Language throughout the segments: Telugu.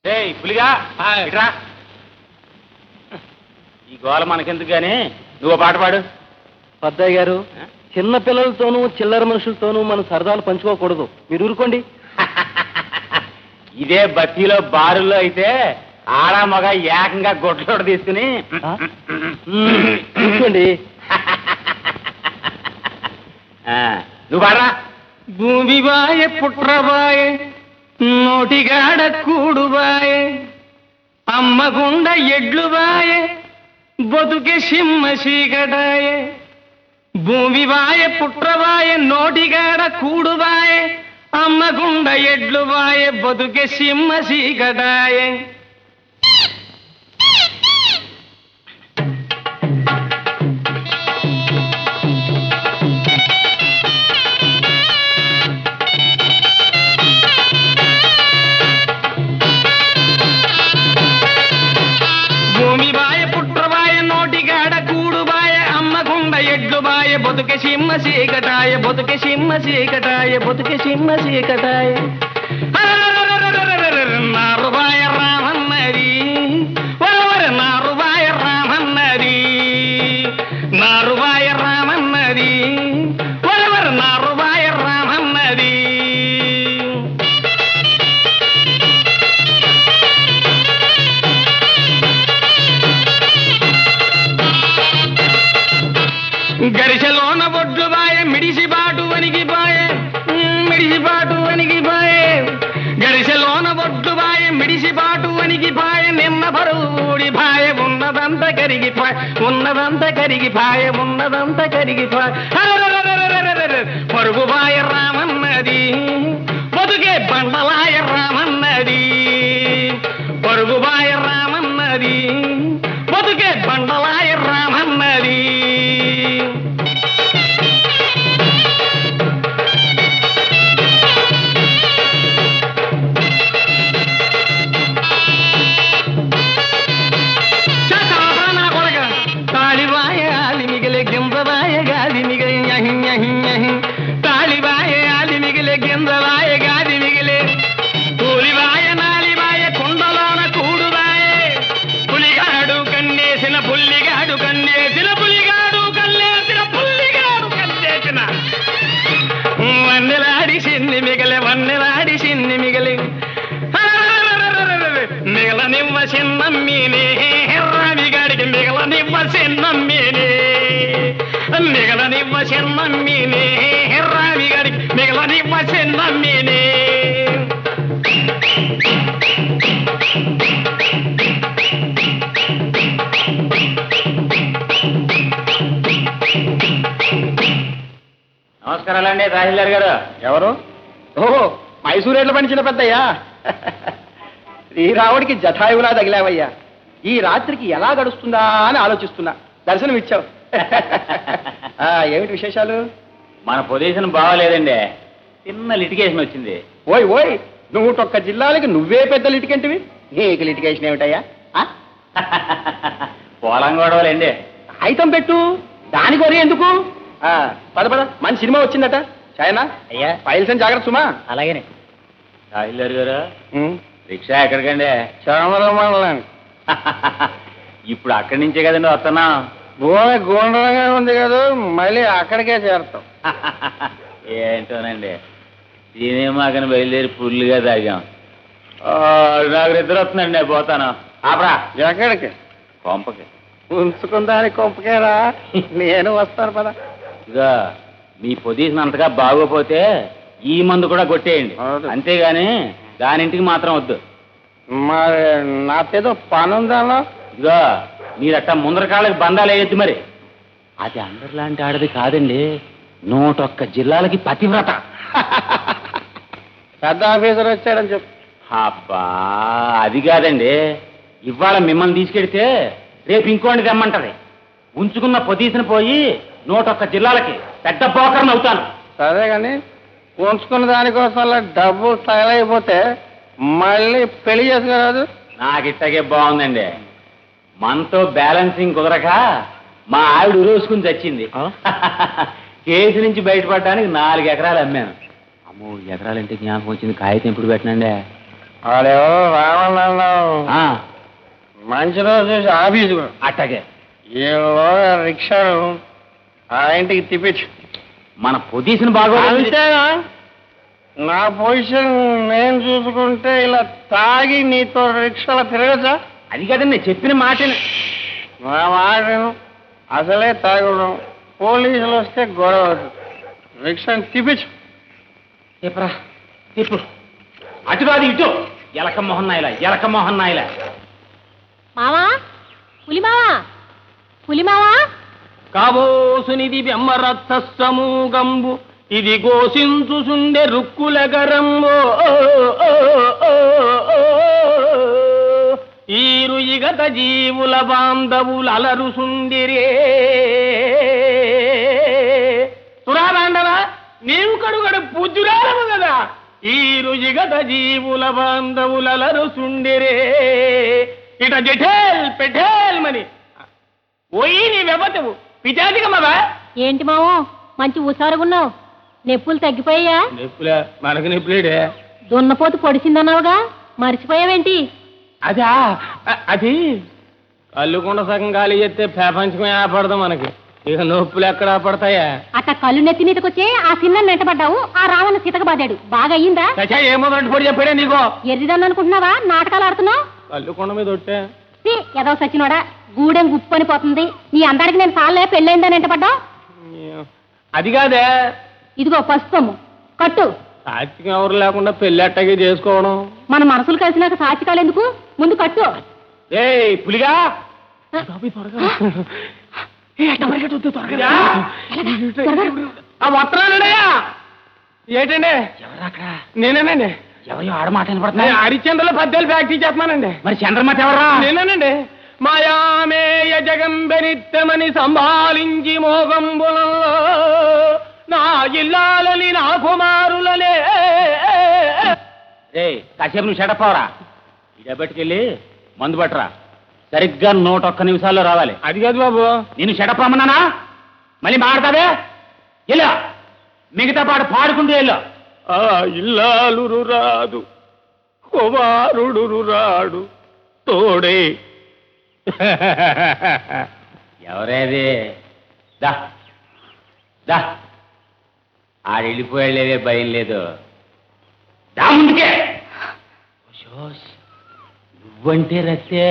ఏయ్ పులిగా ఇట్రా ఈ గోల మనకెందుకు గాని నువ్వు పాట పాడు పద్దయ్య గారు చిన్న పిల్లలతోనూ చిల్లర మనుషులతోనూ మనం సరదాలు పంచుకోకూడదు మీరు ఊరుకోండి ఇదే బత్తీలో బారుల్లో అయితే ఆడ మగ ఏకంగా గొడ్లోడ తీసుకుని ఆ? మ్మ్, ఊరుకోండి ఆ, నువ్వు పాడరా భూమి బాయే పుట్రబాయే నోటిగాడ కూడుబాయే అమ్మగుండ ఎడ్లు బాయే బతుకే సింహ చీకటాయే భూమి బాయే పుట్రబాయే నోటిగాడ కూడుబాయే అమ్మగుండ ఎడ్లు బాయే బతుకే సింహ చీకటాయే భూమి బాయ పుట్రబాయ నోటిగాడ కూడుబాయ అమ్మకుండ ఎడ్లు బాయ బతుక సింహ చీకటాయ బతుక సింహ చీకటాయ బతుక సింహ చీకటాయ నారుబాయ రామన్నది ఒరవర నారుబాయ రామన్నది నారుబాయ రామన్నది ఒరవర నారుబాయ రామన్నది గరిసెలోన బొడ్లు బాయ మిడిసి బాటు వనికి బాయ మిడిసి బాటు వనికి బాయ గరిసెలోన బొడ్లు బాయ మిడిసి బాటు వనికి బాయ నిన్న పరువుడి భాయ ఉన్నదంత కరిగి పాయ ఉన్నదంత కరిగి పాయ ఉన్నదంత కరిగి పాయ అరెరెరెరెరెరెరెరె. పరుగు బాయ రామన్నది బతుకే బండలాయ రామన్నది పరుగు బాయ రామన్నది బతుకే బండలాయ రామన్నది చకాపనా కొడక. తాళిబాయ ఆలి మిగిలే గింజబాయ గాలి మిగిలే ఞహి ఞహి ఞహి. తాళిబాయ ఆలి మిగిలే గింజబాయ గాలి మిగిలే కూలిబాయ నాలిబాయ కుండలోన కూడుబాయ పులిగాడు కన్నేసిన పుల్లిగాడు కన్నేసిన పులిగాడు కన్నేసిన పుల్లిగాడు కన్నేసిన వన్నెలాడి సిన్ని మిగలే వన్నెలాడి సిన్ని మిగలి మిగలనివ్వ చిన్నమ్మీనే రామిగాడికి మిగలనివ్వ చిన్నమ్మీనే మిగలనివ్వ చిన్నమ్మీనే రామిగాడికి మిగలనివ్వ చిన్నమ్మీనే నమస్కారాలండి తహసీల్దార్ గారు ఎవరు ఓహో మైసూరేట్ల పండించిన పెద్దయ్యా శ్రీరాముడికి జటాయువులా తగిలావయ్యా ఈ రాత్రికి ఎలా గడుస్తుందా అని ఆలోచిస్తున్నా దర్శనం ఇచ్చావు ఆ, ఏమిటి విశేషాలు మన పొజిషన్ బాగోలేదండి చిన్న లిటికేషన్ వచ్చింది ఓయ్ ఓయ్ నూటొక్క జిల్లాలకి నువ్వే పెద్ద లిటికెంటివి నీకు లిటికేషన్ ఏమిటయ్యా ఆ? పొలం గొడవలండి కాగితం పెట్టు దాని కొరి ఎందుకు ఆ, పద పద మంచి సినిమా వచ్చిందట చాయనా అయ్యా ఫైల్స్ అని జాగ్రత్త సుమా అలాగేనే తహసీల్దార్ గారు ఉమ్. రిక్షా ఎక్కడికండి చరమరమణానికి ఇప్పుడు అక్కడి నుంచే కదండి వస్తున్నాం భూమి గుండ్రంగా ఉంది కదా మళ్ళీ అక్కడికే చేరుతాం ఏంటోనండి సినిమాకని బయలుదేరి ఫుల్గా తాగాం ఆ, నాకు నిద్ర వస్తుందండి నేను పోతాను ఆపరా ఎక్కడికి కొంపకి ఉంచుకుందాని కొంపకేరా నేను వస్తాను పద ఇదిగో మీ పొజిషన్ అంతగా బాగోపోతే ఈ మందు కూడా కొట్టేయండి అవును. అంతేగాని దానింటికి మాత్రం వద్దు మరి నాకేదో పని ఉందాలో ఇదిగో మీరట్ట ముందర కాళ్ళకి బంధాలు వేయద్దు మరి అది అందరిలాంటి ఆడది కాదండి నూటొక్క జిల్లాలకి పతివ్రత పెద్ద ఆఫీసర్ వచ్చాడని చెప్పు అబ్బా అది కాదండి ఇవాళ మిమ్మల్ని తీసుకెడితే రేపు ఇంకోటి తెమ్మంటది ఉంచుకున్న పొజిషన్ పోయి నూటొక్క జిల్లాలకి పెద్ద బోకర్ని అవుతాను సరే కానీ ఉంచుకున్న దానికోసం అలా డబ్బు తగలైపోతే మళ్ళీ పెళ్లి చేసుకోరాదు నాకు ఇట్టగే బాగుందండి మనతో బ్యాలెన్సింగ్ కుదరక మా ఆవిడ ఉరేసుకుని చచ్చింది ఆ? కేసు నుంచి బయటపడడానికి నాలుగు ఎకరాలు అమ్మాను అమ్మో ఎకరాలంటే జ్ఞాపకం వచ్చింది కాగితం ఎప్పుడు పెట్టనండి వాడెవరో రావాలన్నావు ఆ, మంచి రోజు చూసి ఆఫీసు అట్టాగే ఈలో రిక్షాలు ఆ ఇంటికి తిప్పించు మన పొజిషన్ బాగా అంతేనా నా పొజిషన్ నేను చూసుకుంటే ఇలా తాగి నీతో రిక్షాలో తిరగచ్చా అది కదండి నేను చెప్పిన మాటని నా మాటను అసలే తాగడం పోలీసులు వస్తే గొడవ అవుతుంది రిక్షాని తిప్పించు చెప్పరా చెప్పు అటు కాదు ఇటు ఎలక మోహన్ నాయలా ఎలక మోహన్ నాయలా మావా పులి మావా పులి మావా కాబోసునిది బెమ్మరత్సమూగంబు ఇది గోసించుసుండె రుక్కుల గరంబో ఈరు ఇగత జీవుల బాంధవులు అలరుసుండిరే సురారాండవా నీవు కడుగడు పూజ్యురాలము కదా ఈ రుజిగత జీవుల బాంధవుల అలరుసుండిరే ఇట జఠేల్ పెఠేల్ మని ఓయి నీ వెబతవు పిచాదికమ్మవా ఏంటి మావో మంచి హుషారుగున్నావు నొప్పులు తగ్గిపోయా నొప్పులే మనకు నొప్పులేడే దున్నపోతు పొడిచిందన్నావుగా మర్చిపోయావేంటి అదా అ- అది కళ్ళుకుండా సగం గాలి చేస్తే ప్రపంచం ఏపడదు మనకి ఇక నొప్పులు ఎక్కడ పడతాయా అట్ట కళ్ళు నెత్తి మీదకొచ్చే ఆ సిన్న వెంటబడ్డావు ఆ రావణ సీతకు బాదాడు బాగా అయ్యిందా చచ్చా ఏమో పొడి చెప్పాడే నీకో ఎర్రిదన్ను అనుకుంటున్నావా నాటకాలు ఆడుతున్నావు కళ్ళుకొండ మీద ఒట్టే ఛీ, ఏదో సచ్చినోడా గూడెం గుప్పని పోతుంది నీ అందరికి నేను సాలే పెళ్ళైందని వెంటబడ్డావు అది కాదే ఇదిగో పసుపమ్ము కట్టు సాత్వికం ఎవరు లేకుండా పెళ్ళి అట్టగే చేసుకోవడం మన మనసులు కలిసినాక సాచికాలు ఎందుకు ముందు కట్టు ఏయ్ పులిగా పులిగా? ఆ వస్త్రాలున్నాయా ఏంటండి ఎవరు అక్కడ నేనేనండి ఎవరు ఆడ మాట నేను వినపడుతున్నా హరిచంద్రలో పద్యాలు ఫ్యాక్టరీ చేస్తున్నానండి మరి చంద్రమతి ఎవర్రా నేనేనండి మాయామేయ జగంబెనిత్తమని సంభాళించి మోగంబులలో నా ఇల్లాలని నా కుమారులనే ఏయ్ కాసేపు నువ్వు షడపోవరా ఇడబెట్టుకెళ్ళి మందు పట్టరా సరిగ్గా నూట ఒక్క నిమిషాల్లో రావాలి అది కాదు బాబు నేను షడప్ రమ్మన్నానా మళ్ళీ మాడతావే వెళ్ళు మిగతా పాట పాడుకుంటూ వెళ్ళు ఆ ఇల్లాలురు రాదు కుమారుడు రాడు తోడే ఎవరేది దా దా ఆడు వెళ్ళిపోయాడులేవే భయం లేదు దా ముందుకే శోష్, నువ్వంటే రక్తే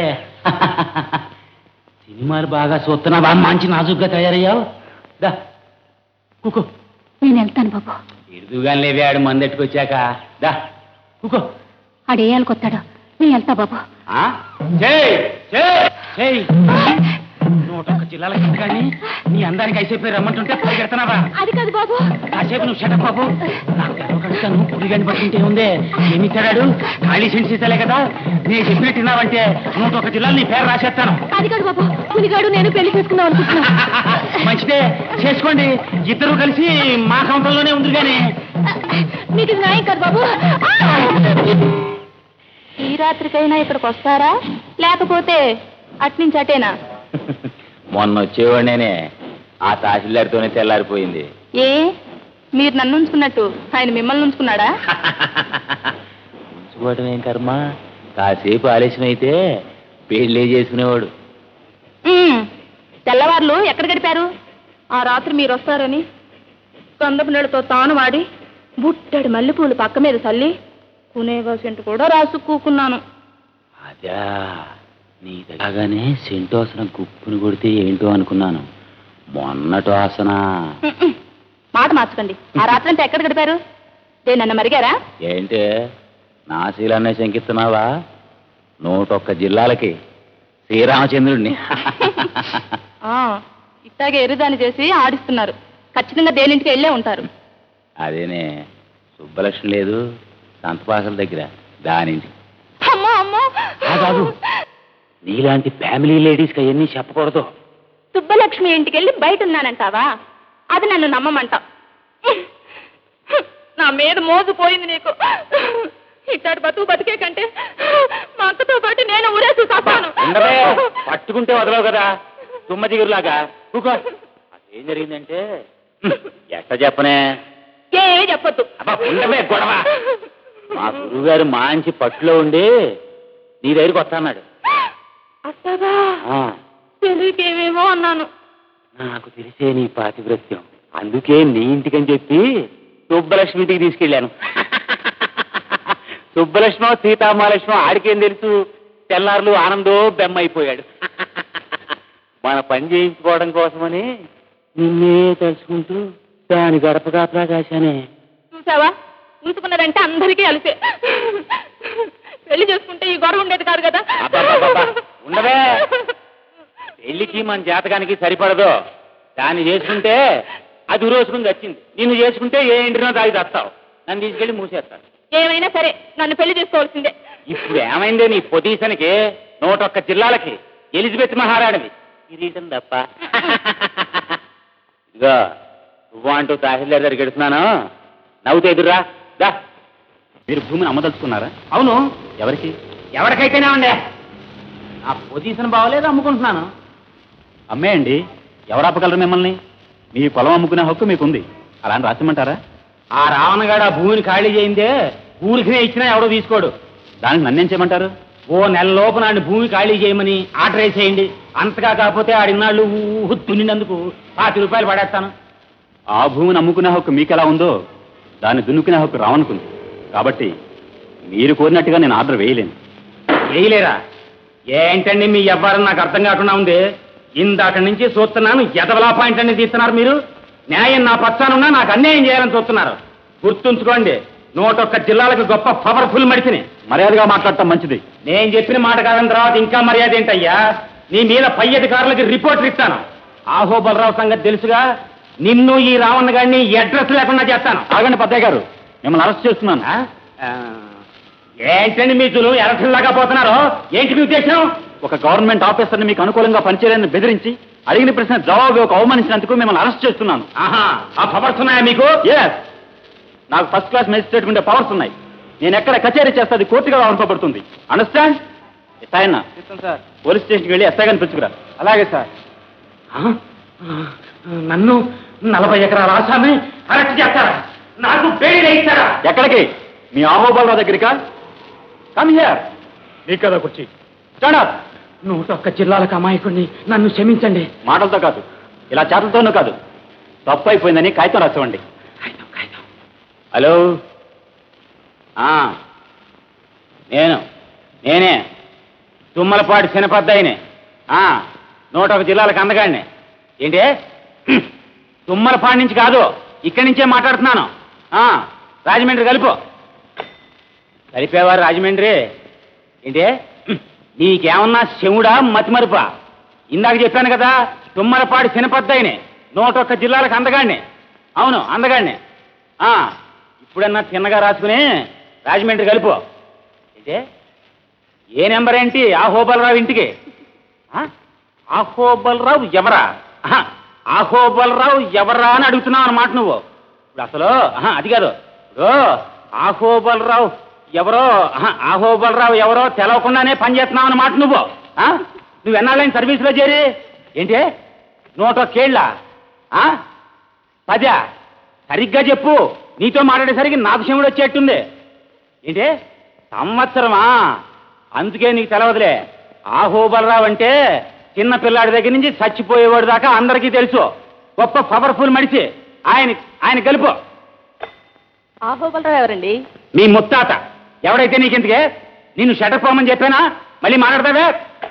సినిమాలు బాగా చూస్తున్నావా మంచి నాజుగ్గా తయారయ్యావు దా కూకో నేను వెళ్తాను బాబు ఇడుదుగాని లేవే ఆడు మందెట్టుకొచ్చాక దా కూకో ఆడేయాలి కొత్తాడు నేను వెళ్తా బాబు ఆ? చేయ్ చేయ్ చేయ్ నూట ఒక్క జిల్లాలకి కానీ నీ అందానికి అయిపోయి రమ్మంటుంటే పరిగెడుతున్నావా అది కాదు బాబు కాసేపు నువ్వు షటప్ బాబు నాకు ఎవరో కడుగుతాను పులిగాని పట్టుంటే ఉందే ఏమి ఇచ్చాడు ఖాళీ సెంట్ సీసాలే కదా నేను చెప్పినట్టు విన్నావంటే నూట ఒక జిల్లాలు నీ పేరు రాసేస్తాను అది కాదు బాబు పులిగాడు నేను పెళ్లి చేసుకుందాం అనుకుంటున్నా మంచిదే చేసుకోండి ఇద్దరు కలిసి మా కౌంటర్లోనే ఉంది కానీ మీకు ఇది న్యాయం కాదు బాబు ఈ రాత్రికైనా ఇక్కడికి వస్తారా లేకపోతే అట్నుంచి అటేనా మొన్న వచ్చేవాడినే ఆ తహసీల్దార్తోనే తెల్లారిపోయింది ఏ మీరు నన్ను ఉంచుకున్నట్టు ఆయన మిమ్మల్ని ఉంచుకున్నాడా ఉంచుకోవటం ఏం కర్మ కాసేపు ఆలస్యం అయితే పెళ్ళే చేసుకునేవాడు ఉమ్, తెల్లవార్లు ఎక్కడ గడిపారు ఆ రాత్రి మీరు వస్తారని కందపు నీళ్ళతో తాను వాడి బుట్టడి మల్లెపూలు పక్క మీద చల్లి కునేగా సెంటు కూడా రాసు కూకున్నాను అదా నీ దగ్గరగానే సెంటు వాసన గుప్పుని కొడితే ఏంటో అనుకున్నాను మొన్నటి వాసన ఉమ్, ఉమ్, మాట మార్చకండి ఆ రాత్రి అంతా ఎక్కడ గడిపారు ఏ నన్ను మరిగారా ఏంటే నా శీలాన్ని శంకిస్తున్నావా నూటొక్క జిల్లాలకి శ్రీరామచంద్రుడిని ఆ, ఇట్టాగే ఎరుదాని చేసి ఆడిస్తున్నారు ఖచ్చితంగా దేనింటికి వెళ్ళే ఉంటారు అదేనే సుబ్బలక్ష్మి లేదు సంతపాకల దగ్గర దానింటి అమ్మో అమ్మో కాదు నీలాంటి ఫ్యామిలీ లేడీస్కి అవన్నీ చెప్పకూడదు సుబ్బలక్ష్మి ఇంటికి వెళ్ళి బయట ఉన్నానంటావా అది నన్ను నమ్మమంట నా మీద మోజు పోయింది నీకు ఇట్టాడు బతుకు బతికే కంటే మా అక్కతో పాటు నేను ఊరేసి కాపాను ఉండవే పట్టుకుంటే వదలవు కదా తుమ్మ జిగురులాగా కూకో ఏం జరిగిందంటే ఎట్ట చెప్పనే ఏ చెప్పొద్దు అబ్బా ఉండవే గొడవ మా గురువు గారు మంచి పట్టులో ఉండి నీ దగ్గరికి వస్తా అన్నాడు అత్తగా ఆ, తెలియకేమేమో అన్నాను నాకు తెలిసే నీ పాతివ్రత్యం అందుకే నీ ఇంటికని చెప్పి సుబ్బలక్ష్మి ఇంటికి తీసుకెళ్ళాను సుబ్బలక్ష్మి సీతామహాలక్ష్మి ఆడికేం తెలుసు తెల్లారులు ఆనందో బెమ్మైపోయాడు మన పని చేయించుకోవడం కోసమని నిన్నే తలుచుకుంటూ దాని గడప కాపలా కాశానే చూసావా చూసుకున్నారంటే అందరికీ అలిసే పెళ్లి చేసుకుంటే ఈ గొడవ ఉండేది కాదు కదా అబ్బబ్బబ్బబ్బా, ఉండవే. పెళ్లికి మన జాతకానికి సరిపడదు దాన్ని చేసుకుంటే అది ఉరోసుకుని వచ్చింది నిన్ను చేసుకుంటే ఏ ఇంటినో దాగి తెస్తావు నన్ను తీసుకెళ్లి మూసేస్తాను ఏమైనా సరే నన్ను పెళ్లి చేసుకోవాల్సిందే ఇప్పుడు ఏమైంది నీ పొజిషన్కి నూటొక్క జిల్లాలకి ఎలిజబెత్ మహారాణివి కిరీటం తప్ప ఇదిగో నువ్వు అంటూ తహసీల్దార్ దగ్గరికి వెడుతున్నాను నవ్వుతే ఎదురా దా మీరు భూమిని అమ్మదలుచుకున్నారా అవును ఎవరికి ఎవరికైతేనే ఉండే నా పొజిషన్ బాగోలేదు అమ్ముకుంటున్నాను అమ్మేయండి ఎవరు ఆపగలరు మిమ్మల్ని మీ పొలం అమ్ముకునే హక్కు మీకుంది అలా అని రాసిమంటారా ఆ రావణగాడు ఆ భూమిని ఖాళీ చేయిందే ఊరికినే ఇచ్చినా ఎవడో తీసుకోడు దానికి నన్నేం చేయమంటారు ఓ నెల లోపు నాడు భూమి ఖాళీ చేయమని ఆర్డర్ వేసేయండి అంతగా కాకపోతే ఆడిన్నాళ్ళు ఊహు దున్నినందుకు పాతి రూపాయలు పడేస్తాను ఆ భూమిని అమ్ముకునే హక్కు మీకెలా ఉందో దాన్ని దున్నుకునే హక్కు రావనుకుంది కాబట్టి మీరు కోరినట్టుగా నేను ఆర్డర్ వేయలేను వేయలేరా ఏంటండి మీ వ్యవహారం నాకు అర్థం కాకుండా ఉంది ఇందాక నుంచి చూస్తున్నాను ఎదవలా పాయింట్ అనేది తీస్తున్నారు మీరు న్యాయం నా పచ్చానున్నా నాకు అన్యాయం చేయాలని చూస్తున్నారు గుర్తుంచుకోండి నూటొక్క జిల్లాలకు గొప్ప పవర్ఫుల్ మడిచిని మర్యాదగా మాట్లాడటం మంచిది నేను చెప్పిన మాట కాదని తర్వాత ఇంకా మర్యాద ఏంటయ్యా నీ మీద పై అధికారులకి రిపోర్ట్ ఇస్తాను ఆహో బలరావు సంగతి తెలుసుగా నిన్ను ఈ రావణ గారిని అడ్రస్ లేకుండా చేస్తాను ఆగండి పద్దయ్య గారు మిమ్మల్ని అరెస్ట్ చేస్తున్నాను ఏంటండి మీ జులు ఎలక్షన్లాగా పోతున్నారు ఏంటి మీ ఉద్దేశం ఒక గవర్నమెంట్ ఆఫీసర్ని మీకు అనుకూలంగా పనిచేయాలని బెదిరించి అడిగిన ప్రశ్న జవాబు ఒక అవమానించినందుకు మిమ్మల్ని అరెస్ట్ చేస్తున్నాను ఆ పవర్స్ ఉన్నాయా మీకు ఎస్ నాకు ఫస్ట్ క్లాస్ మెజిస్ట్రేట్ ఉండే పవర్స్ ఉన్నాయి నేను ఎక్కడ కచేరీ చేస్తే అది కోర్టుగా పంపబడుతుంది అండర్స్టాండ్ ఆయన సార్ పోలీస్ స్టేషన్కి వెళ్ళి ఎస్ఐ గారిని పిలుచుకురా అలాగే సార్ నన్ను నలభై ఎకరాల ఆసామి అరెస్ట్ చేస్తారా నాకు బెయిల్ ఇస్తారా ఎక్కడికి మీ ఆహోబాలరావు దగ్గరికా కమ్ హియర్ నీ కదా కుర్చీ స్టాండప్ నూటొక్క జిల్లాలకు అమాయకుడిని నన్ను క్షమించండి మాటలతో కాదు ఇలా చేతలతోనూ కాదు తప్పు అయిపోయిందని కాగితం రాసివ్వండి హలో ఆ, నేను నేనే తుమ్మలపాటి శనపద్దాయిని నూట ఒక జిల్లాలకు అందగాడిని ఏంటి హ్మ్. తుమ్మలపాడి నుంచి కాదు ఇక్కడి నుంచే మాట్లాడుతున్నాను ఆ, రాజమండ్రి కలుపు కలిపేవారు రాజమండ్రి ఏంటి హ్మ్. నీకేమన్నా శివుడా మతిమరుపా ఇందాక చెప్పాను కదా తుమ్మలపాడి శనపద్దాయిని నూట ఒక్క జిల్లాలకు అందగాడిని అవును అందగాడిని ఆ, ఇప్పుడన్నా చిన్నగా రాసుకుని రాజమండ్రి కలుపు ఏంటి ఏ నెంబర్ ఏంటి ఆహోబలరావు ఇంటికి ఆ? ఆహోబలరావు ఎవరా ఆహా, ఆహోబలరావు ఎవరా అని అడుగుతున్నావు అన్నమాట నువ్వు ఇప్పుడు అసలు ఆహా, అది కాదు ఇప్పుడు ఆహోబలరావు ఎవరో ఆహా, ఆహోబలరావు ఎవరో తెలవకుండానే పనిచేస్తున్నావు అన్నమాట నువ్వు ఆ? నువ్వు ఎన్నాళ్ళైన సర్వీసులో చేరి ఏంటి నూట ఒక్కేళ్ళ పదా సరిగ్గా చెప్పు నీతో మాట్లాడేసరికి నాకు శివుడు వచ్చేట్టుంది ఏంటి సంవత్సరమా అందుకే నీకు తెలవదులే ఆహోబలరావు అంటే చిన్న పిల్లాడి దగ్గర నుంచి చచ్చిపోయేవాడు దాకా అందరికీ తెలుసు గొప్ప పవర్ఫుల్ మనిషి ఆయన ఆయన గెలుపు ఆహోబలరావు ఎవరండి మీ ముత్తాత ఎవడైతే నీకెందుకే నిన్ను షటర్ పోమని చెప్పానా మళ్ళీ మాట్లాడతావే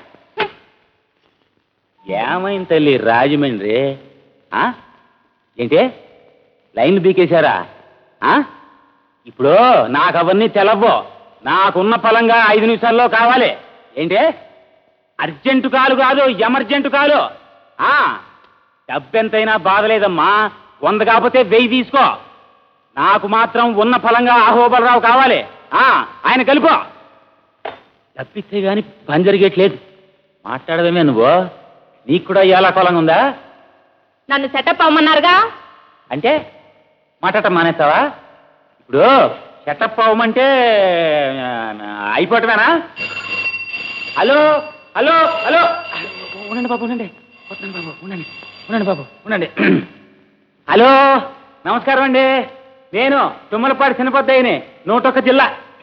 ఏమైంది తల్లి రాజమండ్రి ఆ? ఏంటి లైన్ బీకేశారా ఆ? ఇప్పుడు నాకు అవన్నీ తెలవ్వు నాకున్న ఫలంగా ఐదు నిమిషాల్లో కావాలి ఏంటి అర్జెంటు కాలు కాదు ఎమర్జెంటు కాలు ఆ, డబ్బెంతైనా బాధలేదమ్మా వంద కాకపోతే వెయ్యి తీసుకో నాకు మాత్రం ఉన్న ఫలంగా ఆహోబలరావు కావాలి ఆ, ఆయన కలుపు తప్పిస్తే గాని పని జరిగేట్లేదు మాట్లాడవేమే నువ్వు నీకు కూడా ఇలా కొలంగా ఉందా నన్ను సెటప్ అవ్వమన్నారుగా అంటే మాట్లాడటం మానేస్తావా ఇప్పుడు సెటప్ అవ్వమంటే ఆ, అయిపోవటమేనా హలో హలో హలో ఉండండి బాబు ఉండండి వస్తున్నాను బాబు ఉండండి ఉండండి బాబు ఉండండి హలో నమస్కారం అండి నేను తుమ్మలపాటి చిన్నపద్దయ్యని నూటొక్క జిల్లా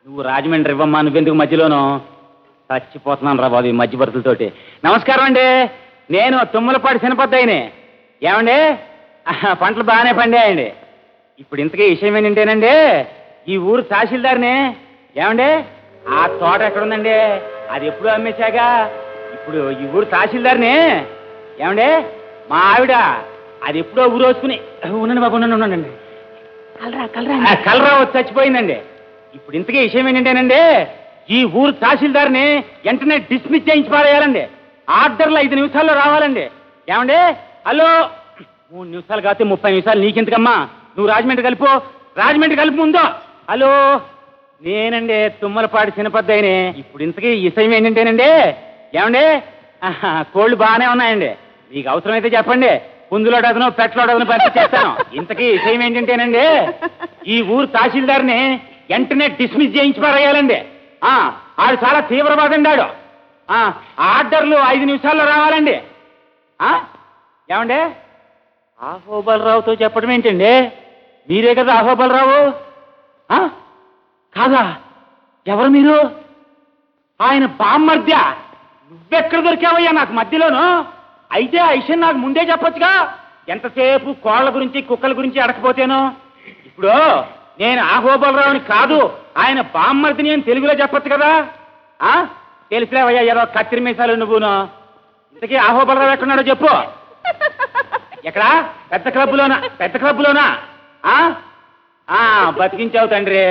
నువ్వు రాజమండ్రి ఇవ్వమ్మా నువ్వెందుకు మధ్యలోనూ చచ్చిపోతున్నాను రా బాబు ఈ మధ్య బరుతులతోటి నమస్కారం అండి నేను తుమ్మలపాటి శనపద్దయిని ఏమండి ఆహా, పంటలు బాగానే పండాయండి ఇప్పుడు ఇంతకీ విషయం ఏంటంటేనండి ఈ ఊరు తహసీల్దార్ని ఏమండి ఆ తోట ఎక్కడుందండి అది ఎప్పుడు అమ్మేశాగా ఇప్పుడు ఈ ఊరు తహసీల్దార్ని ఏమండి మా ఆవిడ అది ఎప్పుడో ఊరు వచ్చుకుని ఉండండి బాబు ఉండండి ఉండండి కలరా కలరా ఆ కలరా వచ్చి చచ్చిపోయిందండి ఇప్పుడు ఇంతకీ విషయం ఏంటంటేనండి ఈ ఊరు తహసీల్దార్ని వెంటనే డిస్మిస్ చేయించి పారేయాలండి ఆర్డర్లు ఐదు నిమిషాల్లో రావాలండి ఏమండి హలో మూడు నిమిషాలు కాకపోతే ముప్పై నిమిషాలు నీకెందుకమ్మా నువ్వు రాజమండ్రి కలుపు రాజమండ్రి కలుపు ముందు హలో నేనండి తుమ్మలపాటి చిన్నపద్దయిని ఇప్పుడు ఇంతకీ విషయం ఏంటంటేనండి ఏమండి ఆహా, కోళ్ళు బాగానే ఉన్నాయండి మీకు అవసరమైతే చెప్పండి పుంజులోడదను పెట్లోడదను పరిస్థితి చేస్తాను ఇంతకీ విషయం ఏంటంటేనండి ఈ ఊరు తహసీల్దార్ని వెంటనే డిస్మిస్ చేయించి పారేయాలండి ఆ, ఆడు చాలా తీవ్రవాదండాడు ఆ, ఆర్డర్లు ఐదు నిమిషాల్లో రావాలండి ఆ, ఏమండి ఆహోబలరావుతో చెప్పడం ఏంటండి మీరే కదా ఆహోబలరావు ఆ? కాదా ఎవరు మీరు ఆయన బామ్మర్ద్య నువ్వెక్కడ దొరికావయ్యా నాకు మధ్యలోను అయితే ఆ విషయం నాకు ముందే చెప్పొచ్చుగా ఎంతసేపు కోళ్ళ గురించి కుక్కల గురించి అడకపోతేను ఇప్పుడు నేను ఆహోబలరావుని కాదు ఆయన బామ్మర్దిని అని తెలుగులో చెప్పొచ్చు కదా ఆ తెలిసిలేవయ్యా ఏదో కత్తిరి మీసాలు నువ్వును ఇంతకీ ఆహోబలరావు ఎక్కడున్నాడో చెప్పు ఎక్కడా పెద్ద క్లబ్లోనా పెద్ద క్లబ్లోనా ఆ? ఆ, బతికించావు తండ్రి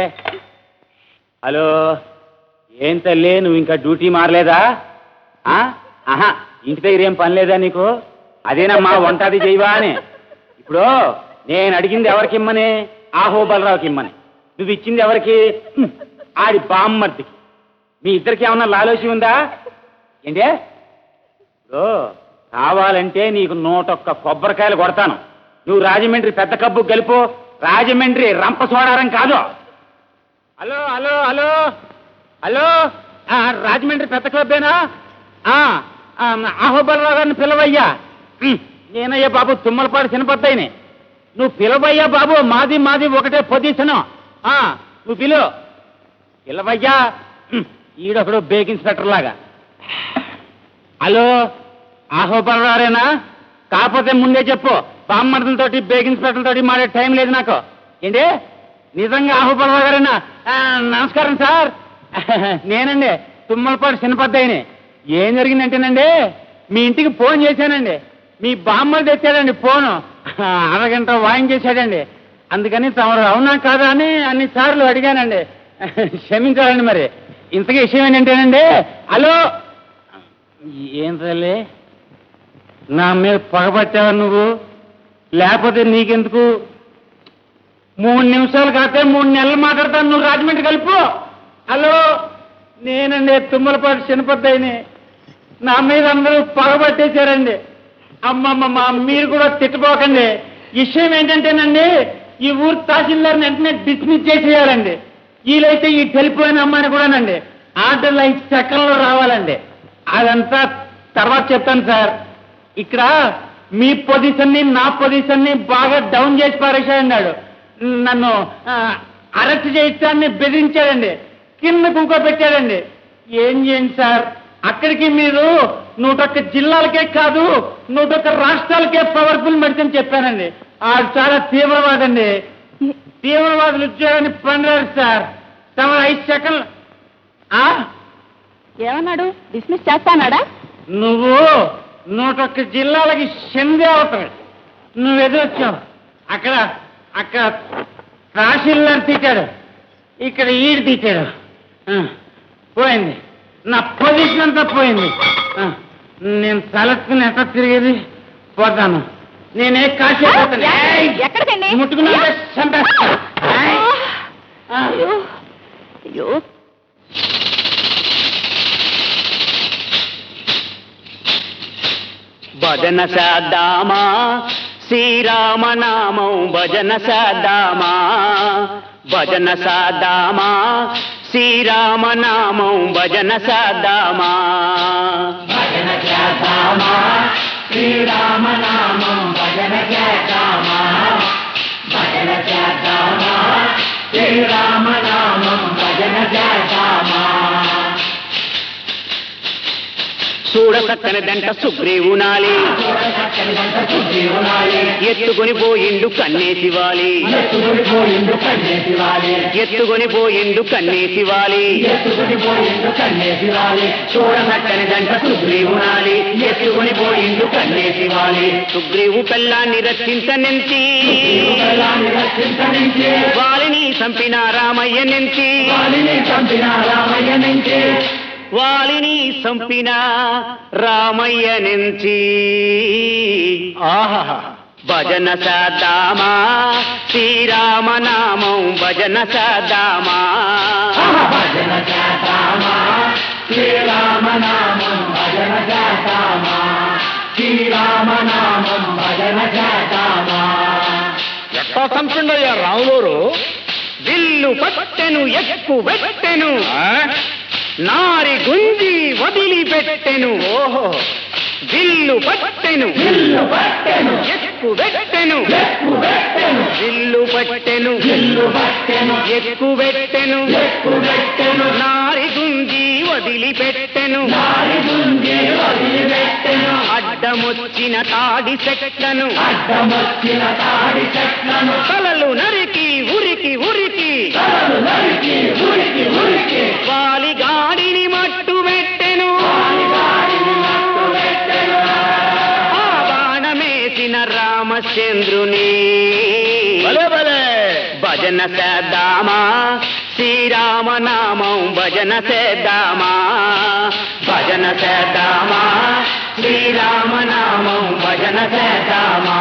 హలో ఏం తల్లి నువ్వు ఇంకా డ్యూటీ మారలేదా ఆ? ఆహా ఇంటి దగ్గర ఏం పని లేదా నీకు అదేనమ్మా వంటది చేయవా అని ఇప్పుడు నేను అడిగింది ఎవరికి ఇమ్మని ఆహో బలరావుకి ఇమ్మని నువ్వు ఇచ్చింది ఎవరికి హ్మ్, ఆడి బామ్మర్దికి మీ ఇద్దరికి ఏమన్నా లాలోచి ఉందా ఏంటి ఇప్పుడు కావాలంటే నీకు నూటొక్క కొబ్బరికాయలు కొడతాను నువ్వు రాజమండ్రి పెద్ద కబ్బు గెలుపు రాజమండ్రి రంప సోడారం కాదు హలో హలో హలో హలో ఆ, రాజమండ్రి పెద్ద క్లబ్బేనా ఆ, ఆ, ఆహోబలరావు గారిని పిలవయ్యా ఉమ్, నేనయ్యా బాబు తుమ్మలపాడు చిన్నపద్దయిని నువ్వు పిలవయ్యా బాబు మాది మాది ఒకటే పొజిషను ఆ, నువ్వు పిలువు పిలవయ్యా ఉమ్, ఈడొకడు బేక్ ఇన్స్పెక్టర్ లాగా హలో ఆహోపరారేనా కాకపోతే ముందే చెప్పు బామ్మర్దులతోటి బేకింగ్ తోటి మాడే టైం లేదు నాకు ఏంటి నిజంగా ఆహోపరావు గారేనా ఆ, నమస్కారం సార్ నేనండి తుమ్మలపాటి చిన్నపద్దయిని ఏం జరిగిందంటేనండి మీ ఇంటికి ఫోన్ చేశానండి మీ బామ్మర్ తెచ్చాడండి ఫోను అరగంట వాయించేశాడండి అందుకని తమరు అవునా కాదా అని అన్ని సార్లు అడిగానండి క్షమించాలండి మరి ఇంతకీ విషయం ఏంటంటేనండి హలో ఏం తల్లి నా మీద పగబట్టావా నువ్వు లేకపోతే నీకెందుకు మూడు నిమిషాలు కాకపోతే మూడు నెలలు మాట్లాడతాను నువ్వు రాజమండ్రి కలుపు హలో నేనండి తుమ్మలపాటి చిన్నపద్దయిని నా మీద అందరూ పగబట్టేశారండి అమ్మమ్మమ్మ మీరు కూడా తిట్టుకోకండి విషయం ఏంటంటేనండి ఈ ఊరు తహసీల్దార్ని వెంటనే డిస్మిస్ చేసేయాలండి వీలైతే ఈ టెలిఫోన్ అమ్మాయిని కూడానండి ఆర్డర్లు ఐదు సెకండ్లో రావాలండి అదంతా తర్వాత చెప్తాను సార్ ఇక్కడ మీ పొజిషన్ని నా పొజిషన్ని బాగా డౌన్ చేసి పారేశాడన్నాడు నన్ను ఆ, అరెస్ట్ చేయించాలని బెదిరించాడండి కింద కుక్క పెట్టాడండి ఏం చేయండి సార్ అక్కడికి మీరు నూటొక్క జిల్లాలకే కాదు నూటొక్క రాష్ట్రాలకే పవర్ఫుల్ మెడిసిన్ చెప్పానండి ఆ చాలా తీవ్రవాదండి తీవ్రవాదులు ఉద్యోగాన్ని పొందారు సార్ తమ ఐదు సెకండ్లు ఆ? ఏమన్నాడు డిస్మిస్ చేస్తానాడా నువ్వు నూటొక్క జిల్లాలకి చెందే అవుతావు నువ్వు ఎదురొచ్చావు అక్కడ అక్కడ తహసీల్దార్ తీశాడు ఇక్కడ ఈడు తీశాడు ఆ, పోయింది నా పొజిషన్ అంతా పోయింది ఆ, నేను తలెత్తుకుని ఎట్లా తిరిగేది పోతాను నేనే కాశీ పోతాను. ఏయ్! ఎక్కడికండి ముట్టుకున్నా చంపేస్తా ఏయ్! ఆ. అయ్యో అయ్యో భజన సదామా శ్రీరామనామం భజన సదామా భజన సదామా శ్రీరామనామం భజన సదామా భజన సదామా శ్రీరామనామం భజన సదామా భజన సదామా శ్రీరామనామం భజన చూడ చక్కని దంట సుగ్రీవునాలి ఎత్తుకొని పోయిండు కన్నేసివాలి ఎత్తుకొని పోయిండు కన్నేసివాలి చూడ చక్కని దంట సుగ్రీవునాలి ఎత్తుకొని పోయిండు కన్నేసివాలి సుగ్రీవు పెళ్ళాన్ని రక్షించనెంచి వాలిని చంపిన రామయ్య నెంచి వాలిని చంపిన రామయ్య నుంచి భజన సదామా శ్రీరామనామం భజన సదామా ఎట్టా చంపిండయ్యా రాములోరు విల్లు పట్టెను ఎక్కు పెట్టెను నారి గుంజి వదిలిపెట్టెను ఓహో విల్లు పట్టెను విల్లు పట్టెను ఎక్కు పెట్టెను ఎక్కు పెట్టెను విల్లు పట్టెను విల్లు పట్టెను ఎక్కు పెట్టెను ఎక్కు పెట్టెను నారి గుంజి వదిలిపెట్టెను నారి గుంజి వదిలిపెట్టెను అడ్డమొచ్చిన తాడి చెట్లను అడ్డమొచ్చిన తాడి చెట్లను తలలు నరికి ఉరికి ఉరికి తలలు నరికి ఉరికి ఉరికి వాలి గాడిని మట్టు పెట్టెను ఆ బాణమేసిన రామచంద్రుని భజన చేద్దామా శ్రీరామనామం భజన చేద్దామా భజన చేద్దామా శ్రీరామనామం భజన చేద్దామా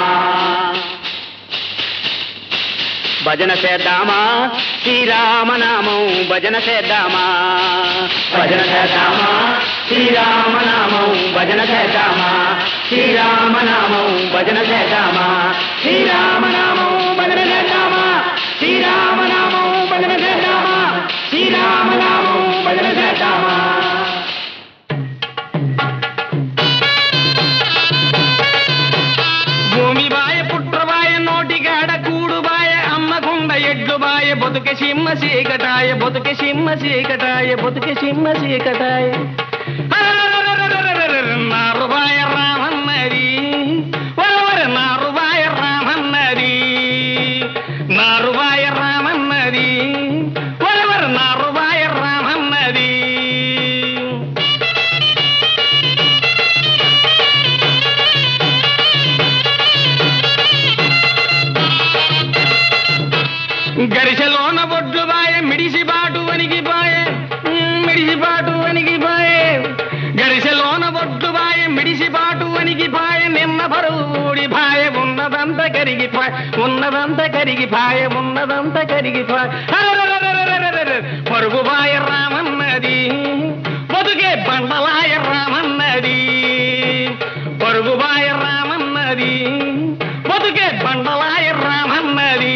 భజన చేద్దామా శ్రీరామనామం భజన చేద్దామా భజన చేద్దామా శ్రీరామనామం భజన చేద్దామా శ్రీరామనామం భజన చేద్దామా శ్రీరామనామం భజన చేద్దామా శ్రీరామనామం భజన చేద్దామా శ్రీరామనామం భజన చేద్దామా భూమి బాయ పుట్రబాయ నోటిగాడ కూడుబాయ అమ్మకుండ ఎడ్లు బాయ బతుక సింహ చీకటాయ బతుక సింహ చీకటాయ బతుక సింహ చీకటాయ నారుబాయ రామన్నది వరవర నారుబాయ రామన్నది నారుబాయ రామన్నది వరవర నారుబాయ రామన్నది గరిసెలోన బొడ్లు బాయ మిడిసి బాటు వనికి బాయ మిడిసి బాటు వనికి బాయ గరిసెలోన బొడ్లు బాయ మిడిసి బాటు వనికి బాయ నిన్న పరువుడి భాయ ఉన్నదంత కరిగి పాయ ఉన్నదంత కరిగి పాయ ఉన్నదంత కరిగి పాయ పరుగు బాయ రామన్నది బతుకే బండలాయ రామన్నది పరుగు బాయ రామన్నది బతుకే బండలాయ రామన్నది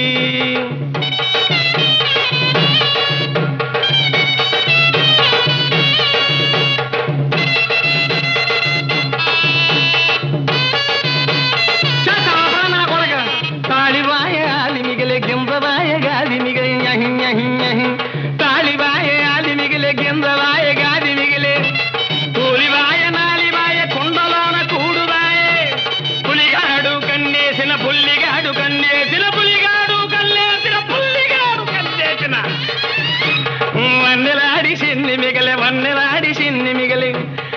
చటాపనా కొడక తాళిబాయ ఆలి మిగిలే గింజబాయ గాది మిగిలే యహి యహి యహి తాళిబాయ ఆలి మిగిలే గింజబాయ గాది మిగిలే కూలిబాయ నాలిబాయ కుండలోన కూడుబాయ పులిగాడు కన్నేసిన పుల్లిగాడు కన్నేసిన పులిగాడు కన్నేసిన పుల్లిగాడు కన్నేసిన వన్నెలాడి సిన్ని మిగలే వన్నెలాడి సిన్ని మిగలి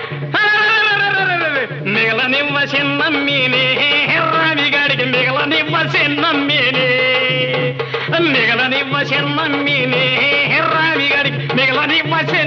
మిగలనివ్వ చిన్నమ్మీనే రావిగాడికి మిగలనివ్వ చిన్నమ్మీనే మిగలనివ్వ చిన్నమ్మీనే రావిగాడికి మిగలనివ్వ